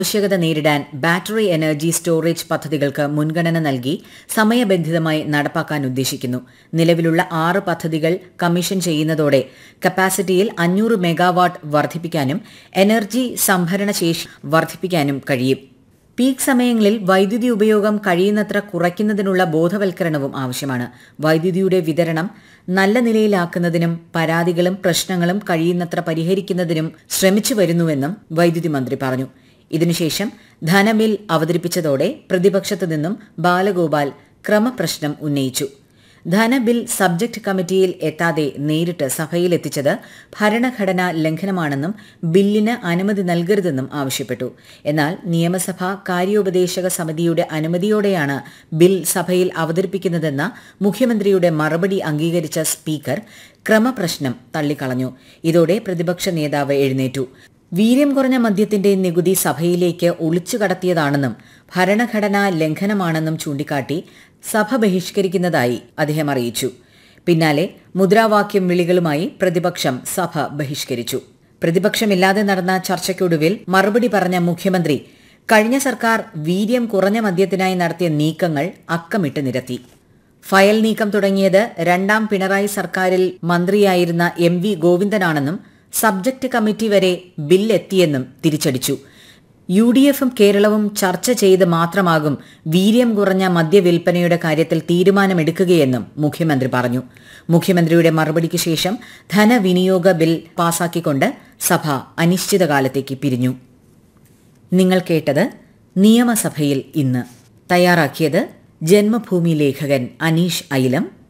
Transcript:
ആവശ്യകത നേരിടാൻ battery energy storage പദ്ധതികൾക്ക് മുൻഗണന നൽകി സമയബന്ധിതമായി നടപ്പാക്കാൻ ഉദ്ദേശിക്കുന്നു നിലവിലുള്ള ആറ് പദ്ധതികൾ കമ്മീഷൻ ചെയ്യുന്നതോടെ കപ്പാസിറ്റിയിൽ അഞ്ഞൂറ് മെഗാവാട്ട് വർദ്ധിപ്പിക്കാനും എനർജി സംഭരണ ശേഷി വർദ്ധിപ്പിക്കാനും കഴിയും പീക്ക് സമയങ്ങളിൽ വൈദ്യുതി ഉപയോഗം കഴിയുന്നത്ര കുറയ്ക്കുന്നതിനുള്ള ബോധവൽക്കരണവും ആവശ്യമാണ് വൈദ്യുതിയുടെ വിതരണം നല്ല നിലയിലാക്കുന്നതിനും പരാതികളും പ്രശ്നങ്ങളും കഴിയുന്നത്ര പരിഹരിക്കുന്നതിനും ശ്രമിച്ചു വരുന്നുവെന്നും വൈദ്യുതി മന്ത്രി പറഞ്ഞു ഇതിനുശേഷം ധനബിൽ അവതരിപ്പിച്ചതോടെ പ്രതിപക്ഷത്തു നിന്നും ബാലഗോപാൽ ക്രമപ്രശ്നം ഉന്നയിച്ചു ധനബിൽ സബ്ജക്ട് കമ്മിറ്റിയിൽ എത്താതെ നേരിട്ട് സഭയിലെത്തിച്ചത് ഭരണഘടനാ ലംഘനമാണെന്നും ബില്ലിന് അനുമതി നൽകരുതെന്നും ആവശ്യപ്പെട്ടു എന്നാൽ നിയമസഭാ കാര്യോപദേശക സമിതിയുടെ അനുമതിയോടെയാണ് ബിൽ സഭയിൽ അവതരിപ്പിക്കുന്നതെന്ന മുഖ്യമന്ത്രിയുടെ മറുപടി അംഗീകരിച്ച സ്പീക്കർ ക്രമപ്രശ്നം തള്ളിക്കളഞ്ഞു ഇതോടെ പ്രതിപക്ഷ നേതാവ് എഴുന്നേറ്റു വീര്യം കുറഞ്ഞ മദ്യത്തിന്റെ നികുതി സഭയിലേക്ക് ഒളിച്ചു കടത്തിയതാണെന്നും ഭരണഘടനാ ലംഘനമാണെന്നും ചൂണ്ടിക്കാട്ടി സഭ ബഹിഷ്കരിക്കുന്നതായി അദ്ദേഹം അറിയിച്ചു പിന്നാലെ മുദ്രാവാക്യം വിളികളുമായി പ്രതിപക്ഷം സഭ ബഹിഷ്കരിച്ചു പ്രതിപക്ഷമില്ലാതെ നടന്ന ചർച്ചയ്ക്കൊടുവിൽ മറുപടി പറഞ്ഞ മുഖ്യമന്ത്രി കഴിഞ്ഞ സർക്കാർ വീര്യം കുറഞ്ഞ മദ്യത്തിനായി നടത്തിയ നീക്കങ്ങൾ അക്കമിട്ട് നിരത്തി ഫയൽ നീക്കം തുടങ്ങിയത് രണ്ടാം പിണറായി സർക്കാരിൽ മന്ത്രിയായിരുന്ന എം വി ഗോവിന്ദനാണെന്നും സബ്ജക്ട് കമ്മിറ്റി വരെ ബില്ലെത്തിയെന്നും തിരിച്ചടിച്ചു യു ഡി എഫും കേരളവും ചർച്ച ചെയ്ത് മാത്രമാകും വീര്യം കുറഞ്ഞ മദ്യവിൽപ്പനയുടെ കാര്യത്തിൽ തീരുമാനമെടുക്കുകയെന്നും മുഖ്യമന്ത്രി പറഞ്ഞു മുഖ്യമന്ത്രിയുടെ മറുപടിക്ക് ശേഷം ധനവിനിയോഗ ബിൽ പാസാക്കിക്കൊണ്ട് സഭ അനിശ്ചിതകാലത്തേക്ക് പിരിഞ്ഞു നിങ്ങൾ കേട്ടത് നിയമസഭയിൽ ഇന്ന് തയ്യാറാക്കിയത് ജന്മഭൂമി ലേഖകൻ അനീഷ് ഐലം